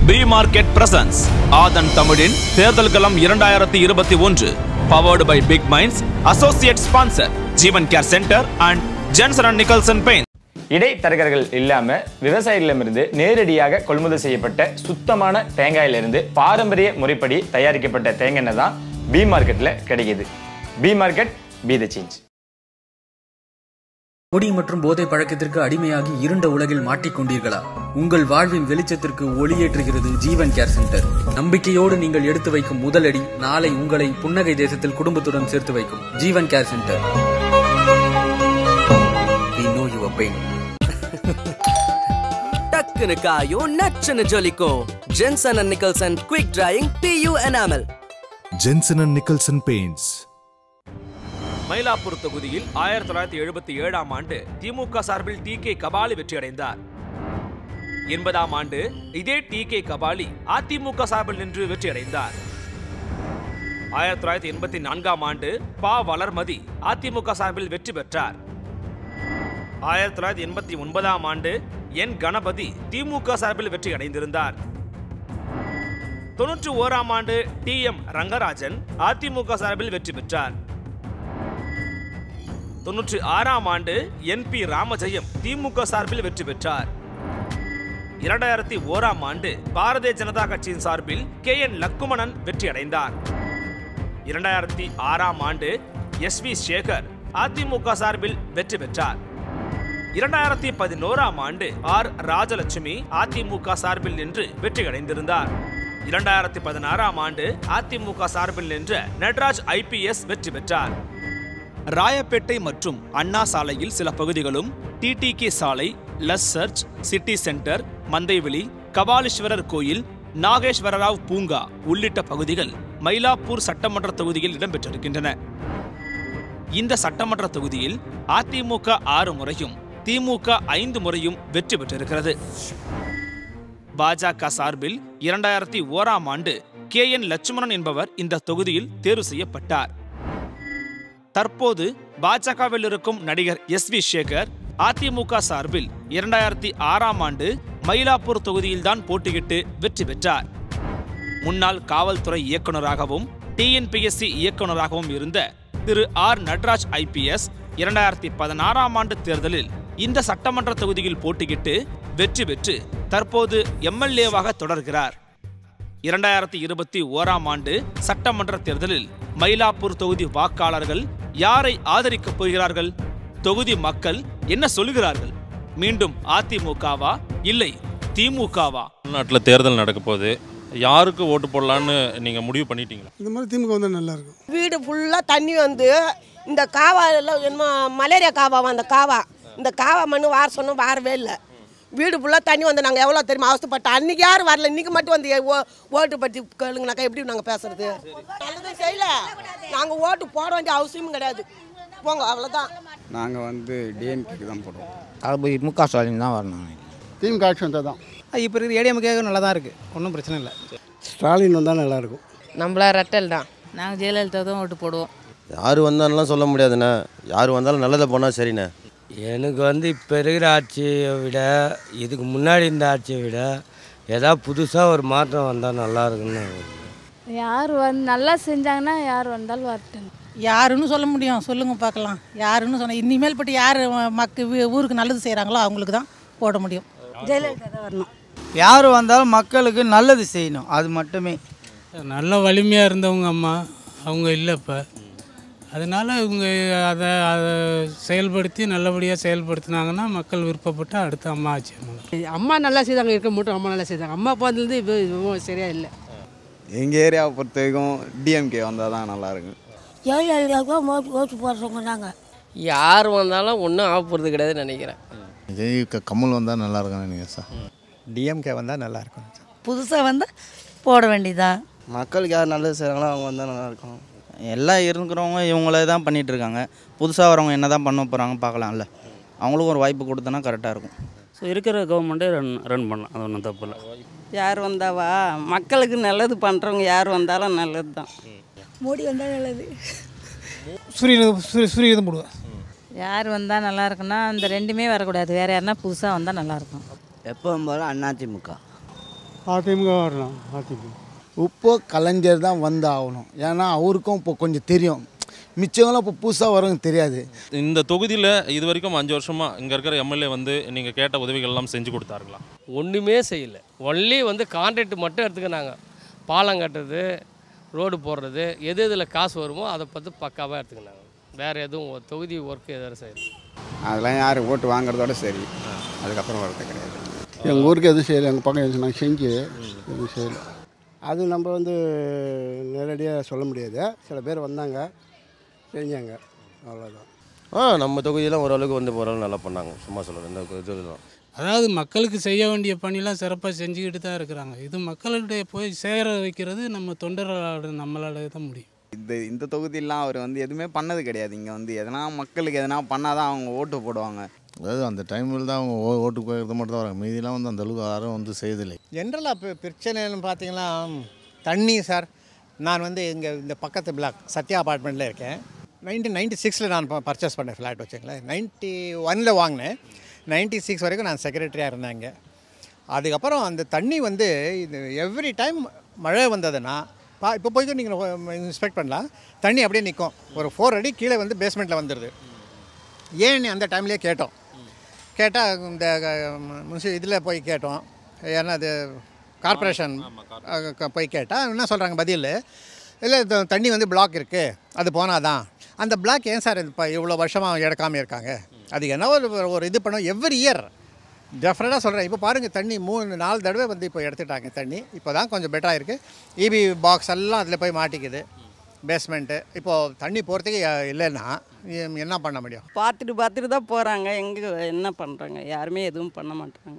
B market presence ஆதன் தமிழின் தேர்தல் களம் இரண்டாயிரத்தி இருபத்தி ஒன்று powered by big minds associate sponsor Jeevan care centre and Jensen and Nicholson paint இடைத்தரகர்கள் இல்லாம விவசாயிகளிடமிருந்து நேரடியாக கொள்முதல் செய்யப்பட்ட சுத்தமான தேங்காயிலிருந்து பாரம்பரிய முறைப்படி தயாரிக்கப்பட்ட தேங்காய் எண்ணெய் தான் பி மார்க்கெட்ல கிடைக்குது B market be the change குடி மற்றும் போதை பழக்கத்திற்கு அடிமையாகி இருண்ட உலகில் மாட்டிக்கொண்டீர்களா உங்கள் வாழ்வின் வெளிச்சத்திற்கு ஒளியேற்றுகிறது ஜீவன் கேர் சென்டர் நம்பிக்கையோடு நீங்கள் எடுத்து வைக்கும் முதலடி நாளை உங்களை புன்னகை தேசத்தில் குடும்பத்துடன் சேர்த்து வைக்கும் Jeevan care centre We know your pain. டக்குனு காயும் நச்சுன்னு ஜொலிக்கும் Jensen and Nicholson quick drying PU enamel Jensen and Nicholson Paints. Mylapore தொகுதியில் ஆயிரத்தி தொள்ளாயிரத்தி எழுபத்தி ஏழாம் ஆண்டு திமுக சார்பில் டி கே கபாலி வெற்றியடைந்தார் எண்பதாம் ஆண்டு இதே டி கே கபாலி அதிமுக சார்பில் நின்று வெற்றியடைந்தார் ஆயிரத்தி தொள்ளாயிரத்தி எண்பத்தி நான்காம் ஆண்டு பா வளர்மதி அதிமுக சார்பில் வெற்றி பெற்றார் ஆயிரத்தி தொள்ளாயிரத்தி எண்பத்தி ஒன்பதாம் ஆண்டு என் கணபதி திமுக சார்பில் வெற்றி அடைந்திருந்தார் தொன்னூற்றி ஓராம் ஆண்டு டி எம் ரங்கராஜன் அதிமுக சார்பில் வெற்றி பெற்றார் தொன்னூற்றி ஆறாம் ஆண்டு என் பி ராமஜெயம் திமுக சார்பில் வெற்றி பெற்றார் இரண்டாயிரத்தி ஓராம் ஆண்டு பாரதிய ஜனதா கட்சியின் சார்பில் கே என் லக்குமணன் வெற்றி அடைந்தார் இரண்டாயிரத்தி ஆறாம் ஆண்டு எஸ் வி சேகர் அதிமுக சார்பில் வெற்றி பெற்றார் இரண்டாயிரத்தி பதினோராம் ஆண்டு ஆர் ராஜலட்சுமி அதிமுக சார்பில் நின்று வெற்றி அடைந்திருந்தார் இரண்டாயிரத்தி பதினாறாம் ஆண்டு அதிமுக சார்பில் நின்ற நட்ராஜ் ஐபிஎஸ் வெற்றி பெற்றார் ராயப்பேட்டை மற்றும் அண்ணா சாலையில் சில பகுதிகளும் டிடிகே சாலை Luz church city centre Mandaveli Kapaleeswarar கோயில் நாகேஸ்வரராவ் பூங்கா உள்ளிட்ட பகுதிகள் மயிலாப்பூர் சட்டமன்ற தொகுதியில் இடம்பெற்றிருக்கின்றன இந்த சட்டமன்ற தொகுதியில் அதிமுக ஆறு முறையும் திமுக ஐந்து முறையும் வெற்றி பெற்றிருக்கிறது பாஜக சார்பில் இரண்டாயிரத்தி ஓராம் ஆண்டு கே என் லட்சுமணன் என்பவர் இந்த தொகுதியில் தேர்வு செய்யப்பட்டார் தற்போது பாஜகவில் இருக்கும் நடிகர் எஸ் வி சேகர் அதிமுக சார்பில் இரண்டாயிரத்தி ஆறாம் ஆண்டு மயிலாப்பூர் தொகுதியில்தான் போட்டியிட்டு வெற்றி பெற்றார் முன்னாள் காவல்துறை இயக்குநராகவும் டிஎன்பிஎஸ்சி இயக்குநராகவும் இருந்த திரு ஆர் நட்ராஜ் ஐபிஎஸ் இரண்டாயிரத்தி பதினாறாம் ஆண்டு தேர்தலில் இந்த சட்டமன்ற தொகுதியில் போட்டியிட்டு வெற்றி பெற்று தற்போது எம்எல்ஏவாக தொடர்கிறார் இரண்டாயிரத்தி இருபத்தி ஓராம் ஆண்டு சட்டமன்ற தேர்தலில் மயிலாப்பூர் தொகுதி வாக்காளர்கள் யாரை ஆதரிக்கப் போகிறார்கள் தொகுதி மக்கள் என்ன சொல்லுகிறார்கள் மீண்டும் அதிமுகவா இல்லை திமுகவா தமிழ்நாட்டில் தேர்தல் நடக்க போகுது யாருக்கு ஓட்டு போடலான்னு நீங்கள் முடிவு பண்ணிட்டீங்களா இந்த மாதிரி திமுக வந்தால் நல்லாயிருக்கும் வீடு ஃபுல்லாக தண்ணி வந்து இந்த காவா எல்லாம் என்னமோ மலேரியா காவாவா அந்த காவா இந்த காவா மண்ணு வார சொன்னோம் வாரவே இல்லை வீடு ஃபுல்லாக தண்ணி வந்து நாங்கள் எவ்வளோ தெரியுமா அவஸ்தைப்பட்டோம் அன்றைக்கி யாரும் வரல இன்றைக்கி மட்டும் வந்து ஓ ஓட்டு பற்றி கேளுங்கனாக்கா எப்படி நாங்கள் பேசுறது நல்லதும் செய்யல நாங்கள் ஓட்டு போட வேண்டிய அவசியமும் கிடையாது போங்க அவ்வளோதான் நாங்கள் வந்து டிஎம்கேக்கு தான் போடுவோம் அது முக ஸ்டாலின் தான் வரணும் திமுக ஆட்சி வந்தால் தான் இப்போ இருக்கிற ஏடிஎம்கே நல்லா தான் இருக்குது ஒன்றும் பிரச்சனை இல்லை ஸ்டாலின் வந்தால் நல்லாயிருக்கும் நம்மளா ரெட்டல் தான் நாங்கள் ஜெயலலிதா தான் ஓட்டு போடுவோம் யார் வந்தாலும் சொல்ல முடியாதுண்ணே யார் வந்தாலும் நல்லதை போனால் சரிண்ணே எனக்கு வந்து இப்போ இருக்கிற ஆட்சியை விட இதுக்கு முன்னாடி இருந்த ஆட்சியை விட ஏதாவது புதுசாக ஒரு மாற்றம் வந்தால் நல்லா இருக்குன்னு யார் வந்து நல்லா செஞ்சாங்கன்னா யார் வந்தாலும் வரட்டும் யாருன்னு சொல்ல முடியும் சொல்லுங்க பார்க்கலாம் யாருன்னு சொன்ன இனிமேல் பட்டு யார் மக்கு வீ- ஊருக்கு நல்லது செய்கிறாங்களோ அவங்களுக்கு தான் போட முடியும் ஜெயலலிதா தான் வரணும் யார் வந்தாலும் மக்களுக்கு நல்லது செய்யணும் அது மட்டுமே நல்ல வலிமையாக இருந்தவங்க அம்மா அவங்க இல்லை இப்போ அதனால் இவங்க அதை அதை செயல்படுத்தி நல்லபடியாக செயல்படுத்தினாங்கன்னா மக்கள் விருப்பப்பட்டு அடுத்த அம்மா ஆட்சி அமையும். அம்மா நல்லா செய்தாங்க இருக்க மட்டும் அம்மா நல்லா செய்தாங்க அம்மா போனதுலேருந்து இப்போ சரியா இல்லை எங்கள் ஏரியாவை பொறுத்த வரைக்கும் டிஎம்கே வந்தால் தான் நல்லாயிருக்கும் ஜெயலலிதா ஓட்டு ஓட்டு போடுறவங்க நாங்கள் யார் வந்தாலும் ஒன்றும் ஆக போகிறது கிடையாதுன்னு நினைக்கிறேன் கமல் வந்தால் நல்லா இருக்கும் நினைக்கிறேன் சார் டிஎம்கே வந்தால் நல்லாயிருக்கும் புதுசாக வந்து போட வேண்டியதான் மக்களுக்கு யார் நல்லது செய்கிறாங்களோ அவங்க வந்தால் நல்லாயிருக்கும் எல்லாம் இருக்கிறவங்க இவங்களே தான் பண்ணிகிட்டு இருக்காங்க புதுசாக வரவங்க என்ன தான் பண்ண போகிறாங்க பார்க்கலாம்ல அவங்களுக்கும் ஒரு வாய்ப்பு கொடுத்தனா கரெக்டாக இருக்கும் ஸோ இருக்கிற கவர்மெண்ட்டே ரன் ரன் பண்ணலாம் அது ஒன்றும் தப்பு இல்லை யார் வந்தாவா மக்களுக்கு நல்லது பண்ணுறவங்க யார் வந்தாலும் நல்லது தான் மோடி வந்தால் நல்லது சூரியன் சூரியன் தான் போடுவேன் யார் வந்தால் நல்லா இருக்குன்னா அந்த ரெண்டுமே வரக்கூடாது வேறு யாருன்னா புதுசாக வந்தால் நல்லாயிருக்கும் எப்போ வந்தாலும் அதிமுக அதிமுக வரலாம் அதிமுக இப்போ கலைஞர் தான் வந்து ஆகணும் ஏன்னா அவருக்கும் இப்போ கொஞ்சம் தெரியும் மிச்சவங்களாம் இப்போ புதுசாக வரவங்க தெரியாது இந்த தொகுதியில் இது வரைக்கும் அஞ்சு வருஷமாக இங்கே இருக்கிற எம்எல்ஏ வந்து நீங்கள் கேட்ட உதவிகள் எல்லாம் செஞ்சு கொடுத்தாருங்களா ஒன்றுமே செய்யலை ஒன்லி வந்து கான்ட்ராக்ட் மட்டும் எடுத்துக்கினாங்க பாலம் கட்டுறது ரோடு போடுறது எது எதில் காசு வருமோ அதை பார்த்து பக்காவாக எடுத்துக்கினாங்க வேறு எதுவும் ஒரு தொகுதி ஒர்க் எதுவும் செய்யலை அதெல்லாம் யார் ஓட்டு வாங்குறதோட சரி அதுக்கப்புறம் வரது கிடையாது எங்கள் ஊருக்கு எதுவும் செய்யலை எங்கள் பக்கம் எதுவும் நாங்கள் செஞ்சு எதுவும் செய்யலை அது நம்ம வந்து நேரடியாக சொல்ல முடியாது சில பேர் வந்தாங்க செஞ்சாங்க அவ்வளோதான் ஆ நம்ம தொகுதியெல்லாம் ஓரளவுக்கு வந்து ஓரளவு நல்லா பண்ணாங்க சும்மா சொல்கிறேன் இந்த இதுலாம் அதாவது மக்களுக்கு செய்ய வேண்டிய பணிலாம் சிறப்பாக செஞ்சுக்கிட்டு தான் இருக்கிறாங்க இது மக்கள்கிட்ட போய் சேர வைக்கிறது நம்ம தொண்டர்களோட நம்மளால தான் முடியும் இந்த இந்த தொகுதியெல்லாம் அவர் வந்து எதுவுமே பண்ணது கிடையாது இங்கே வந்து எதனா மக்களுக்கு எதனா பண்ணாதான் அவங்க ஓட்டு போடுவாங்க அதாவது அந்த டைமில் தான் அவங்க ஓ- ஓட்டு போகிறது மட்டும் தான் வராங்க மீதிலாம் வந்து அந்த அளவுக்கு யாரும் வந்து செய்யதில்லை ஜென்ரலாக இப்போ பிரச்சனைன்னு பார்த்தீங்கன்னா தண்ணி சார் நான் வந்து இங்கே இந்த பக்கத்து பிளாக் சத்யா அப்பார்ட்மெண்ட்டில் இருக்கேன் நைன்டீன் நைன்டி சிக்ஸில் நான் பர்ச்சேஸ் பண்ணேன் ஃப்ளாட் வச்சுங்களேன் நைன்ட்டி ஒனில் வாங்கினேன் நைன்ட்டி சிக்ஸ் வரைக்கும் நான் செக்ரட்டரியாக இருந்தேன் இங்கே அதுக்கப்புறம் அந்த தண்ணி வந்து இது எவ்ரி டைம் மழை வந்ததுன்னா பா இப்போ போய்ட்டு நீங்கள் இன்ஸ்பெக்ட் பண்ணலாம் தண்ணி அப்படியே நிற்கும் ஒரு ஃபோர் அடி கீழே வந்து பேஸ்மெண்ட்டில் வந்துடுது ஏன்னு அந்த டைம்லேயே கேட்டோம் கேட்டால் இந்த முன்சி இதில் போய் கேட்டோம் ஏன்னா அது கார்ப்பரேஷன் போய் கேட்டால் என்ன சொல்கிறாங்க பதில் இல்லை இது தண்ணி வந்து பிளாக் இருக்குது அது போனால் தான் அந்த பிளாக் ஏன் சார் இப்போ இவ்வளோ வருஷமாக எடுக்காமல் இருக்காங்க அது என்ன ஒரு ஒரு இது பண்ணோம் எவ்ரி இயர் டெஃபினட்டாக சொல்கிறேன் இப்போ பாருங்கள் தண்ணி மூணு நாலு தடவை வந்து இப்போ எடுத்துட்டாங்க தண்ணி இப்போ தான் கொஞ்சம் பெட்டராக இருக்குது இபி பாக்ஸ் எல்லாம் அதில் போய் மாட்டிக்குது பேஸ்மெண்ட்டு இப்போது தண்ணி போகிறதுக்கு இல்லைன்னா என்ன பண்ண முடியும் பார்த்துட்டு பார்த்துட்டு தான் போகிறாங்க எங்கே என்ன பண்ணுறாங்க யாருமே எதுவும் பண்ண மாட்டாங்க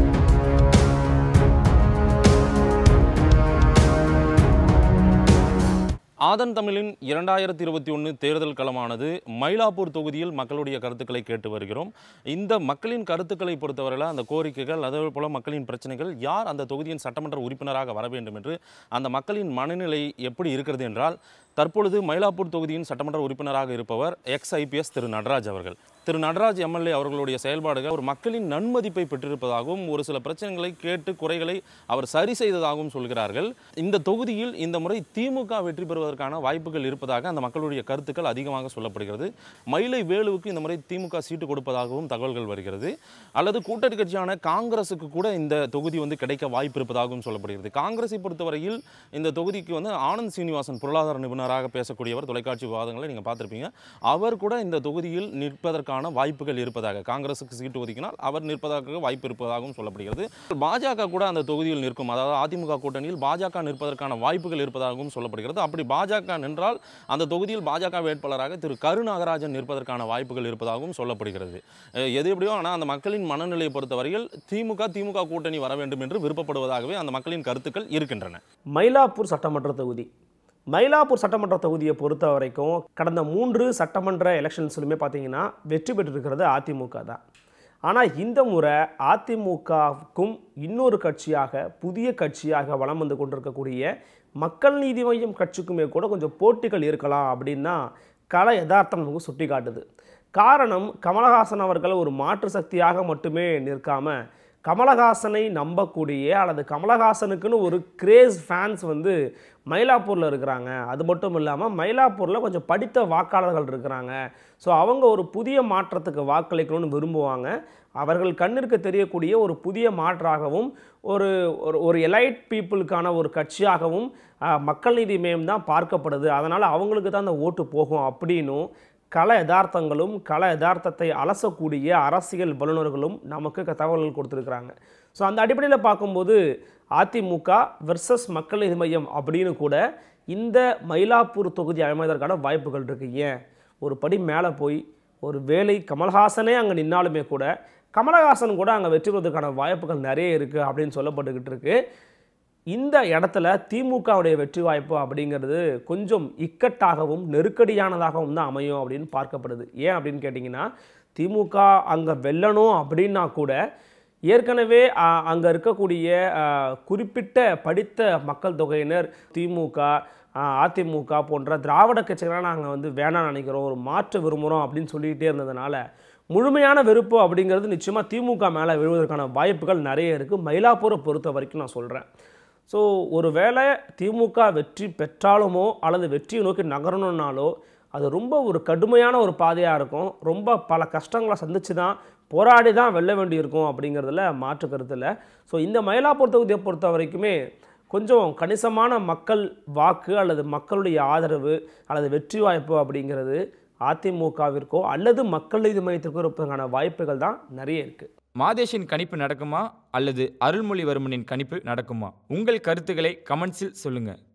ஆதன் தமிழின் இரண்டாயிரத்தி இருபத்தி ஒன்று தேர்தல் களமானது மயிலாப்பூர் தொகுதியில் மக்களுடைய கருத்துக்களை கேட்டு வருகிறோம் இந்த மக்களின் கருத்துக்களை பொறுத்தவரையில் அந்த கோரிக்கைகள் அதே போல மக்களின் பிரச்சனைகள் யார் அந்த தொகுதியின் சட்டமன்ற உறுப்பினராக வர வேண்டும் என்று அந்த மக்களின் மனநிலை எப்படி இருக்கிறது என்றால் தற்பொழுது மயிலாப்பூர் தொகுதியின் சட்டமன்ற உறுப்பினராக இருப்பவர் எக்ஸ் ஐபிஎஸ் திரு நடராஜ் அவர்கள் திரு நடராஜ் எம்எல்ஏ அவர்களுடைய செயல்பாடுகள் ஒரு மக்களின் நன்மதிப்பை பெற்றிருப்பதாகவும் ஒரு சில பிரச்சனைகளை கேட்டு குறைகளை அவர் சரி செய்ததாகவும் சொல்கிறார்கள் இந்த தொகுதியில் இந்த முறை திமுக வெற்றி பெறுவதற்கான வாய்ப்புகள் இருப்பதாக அந்த மக்களுடைய கருத்துக்கள் அதிகமாக சொல்லப்படுகிறது மயிலை வேலுவுக்கு இந்த முறை திமுக சீட்டு கொடுப்பதாகவும் தகவல்கள் வருகிறது அல்லது கூட்டணி கட்சியான காங்கிரசுக்கு கூட இந்த தொகுதி வந்து கிடைக்க வாய்ப்பு இருப்பதாகவும் சொல்லப்படுகிறது காங்கிரஸை பொறுத்தவரையில் இந்த தொகுதிக்கு வந்து ஆனந்த் சீனிவாசன் பொருளாதார நிபுணராக பேசக்கூடியவர் தொலைக்காட்சி விவாதங்களை நீங்கள் பார்த்துருப்பீங்க அவர் கூட இந்த தொகுதியில் நிற்பதற்கான வாய்ப்புகள் இருப்பதாக காங்கிரசுக்கு சீட்டு ஒதுக்கினால் அவர் நிற்பதற்கு வாய்ப்பு இருப்பதாகவும் சொல்லப்படுகிறது பாஜக கூட அந்த தொகுதியில் நிற்கும் அதாவது அதிமுக கூட்டணியில் பாஜக நிற்பதற்கான வாய்ப்புகள் இருப்பதாகவும் சொல்லப்படுகிறது அப்படி பாஜக நின்றால் அந்த தொகுதியில் பாஜக வேட்பாளராக திரு கருநாகராஜன் நிற்பதற்கான வாய்ப்புகள் இருப்பதாகவும் சொல்லப்படுகிறது அஹ் எது எப்படியோ ஆனால் அந்த மக்களின் மனநிலையை பொறுத்தவரையில் திமுக திமுக கூட்டணி வர வேண்டும் என்று விருப்பப்படுவதாகவே அந்த மக்களின் கருத்துக்கள் இருக்கின்றன மயிலாப்பூர் சட்டமன்ற தொகுதி மயிலாப்பூர் சட்டமன்ற தொகுதியை பொறுத்த வரைக்கும் கடந்த மூன்று சட்டமன்ற எலெக்ஷன்ஸ்லுமே பார்த்தீங்கன்னா வெற்றி பெற்றிருக்கிறது அதிமுக தான் ஆனால் இந்த முறை அதிமுகவுக்கும் இன்னொரு கட்சியாக புதிய கட்சியாக வலம் வந்து கொண்டிருக்கக்கூடிய மக்கள் நீதி மையம் கட்சிக்குமே கூட கொஞ்சம் போட்டிகள் இருக்கலாம் அப்படின்னா கல யதார்த்தம் நமக்கு சுட்டி காட்டுது காரணம் கமலஹாசன் அவர்கள் ஒரு மாற்று சக்தியாக மட்டுமே நிற்காம கமலஹாசனை நம்பக்கூடிய அல்லது கமலஹாசனுக்குன்னு ஒரு கிரேஸ் ஃபேன்ஸ் வந்து மயிலாப்பூரில் இருக்கிறாங்க அது மட்டும் இல்லாமல் மயிலாப்பூரில் கொஞ்சம் படித்த வாக்காளர்கள் இருக்கிறாங்க ஸோ அவங்க ஒரு புதிய மாற்றத்துக்கு வாக்களிக்கணும்னு விரும்புவாங்க அவர்கள் கண்ணிற்கு தெரியக்கூடிய ஒரு புதிய மாற்றாகவும் ஒரு ஒரு ஒரு எலைட் பீப்புளுக்கான ஒரு கட்சியாகவும் அஹ், மக்கள் நீதி மையம் தான் பார்க்கப்படுது அதனால் அவங்களுக்கு தான் அந்த ஓட்டு போகும் அப்படின்னும் கள யதார்த்தங்களும் கள யதார்த்தத்தை அலசக்கூடிய அரசியல் வல்லுநர்களும் நமக்கு க- தகவல்கள் கொடுத்துருக்குறாங்க ஸோ அந்த அடிப்படையில் பார்க்கும்போது அதிமுக வெர்சஸ் மக்கள் நீதி மையம் அப்படின்னு கூட இந்த மயிலாப்பூர் தொகுதி அமைவதற்கான வாய்ப்புகள் இருக்கு ஏன் ஒரு படி மேலே போய் ஒரு வேலை கமல்ஹாசனே அங்கே நின்னாலுமே கூட கமலஹாசன் கூட அங்கே வெற்றி பெறுவதற்கான வாய்ப்புகள் நிறைய இருக்குது அப்படின்னு சொல்லப்பட்டுக்கிட்டு இருக்கு இந்த இடத்துல திமுகவுடைய வெற்றி வாய்ப்பு அப்படிங்கிறது கொஞ்சம் இக்கட்டாகவும் நெருக்கடியானதாகவும் தான் அமையும் அப்படின்னு பார்க்கப்படுது ஏன் அப்படின்னு கேட்டிங்கன்னா திமுக அங்கே வெல்லணும் அப்படின்னா கூட ஏற்கனவே அங்கே இருக்கக்கூடிய ஆ, குறிப்பிட்ட படித்த மக்கள் தொகையினர் திமுக ஆ, அதிமுக போன்ற திராவிட கட்சிகளாக நாங்கள் வந்து வேணாம்னு நினைக்கிறோம் ஒரு மாற்று விரும்புகிறோம் அப்படின்னு சொல்லிக்கிட்டே இருந்ததுனால முழுமையான வெறுப்பு அப்படிங்கிறது நிச்சயமாக திமுக மேலே விழுவதற்கான வாய்ப்புகள் நிறைய இருக்குது மயிலாப்பூரை பொறுத்த வரைக்கும் நான் சொல்கிறேன் ஸோ ஒரு வேளை திமுக வெற்றி பெற்றாலுமோ அல்லது வெற்றியை நோக்கி நகரணும்னாலோ அது ரொம்ப ஒரு கடுமையான ஒரு பாதையாக இருக்கும் ரொம்ப பல கஷ்டங்களை சந்திச்சு தான் போராடி தான் வெல்ல வேண்டியிருக்கும் அப்படிங்கிறதுல மாற்று கருத்து இல்லை ஸோ இந்த மயிலாப்பூர் தொகுதியை பொறுத்த வரைக்குமே கொஞ்சம் கணிசமான மக்கள் வாக்கு அல்லது மக்களுடைய ஆதரவு அல்லது வெற்றி வாய்ப்பு அப்படிங்கிறது அதிமுகவிற்கோ அல்லது மக்கள் நீதி மையத்திற்கோ இருப்பதற்கான வாய்ப்புகள் தான் நிறைய இருக்குது மாதேஷின் கணிப்பு நடக்குமா அல்லது அருள்மொழிவர்மனின் கணிப்பு நடக்குமா உங்கள் கருத்துக்களை கமெண்ட்ஸில் சொல்லுங்கள்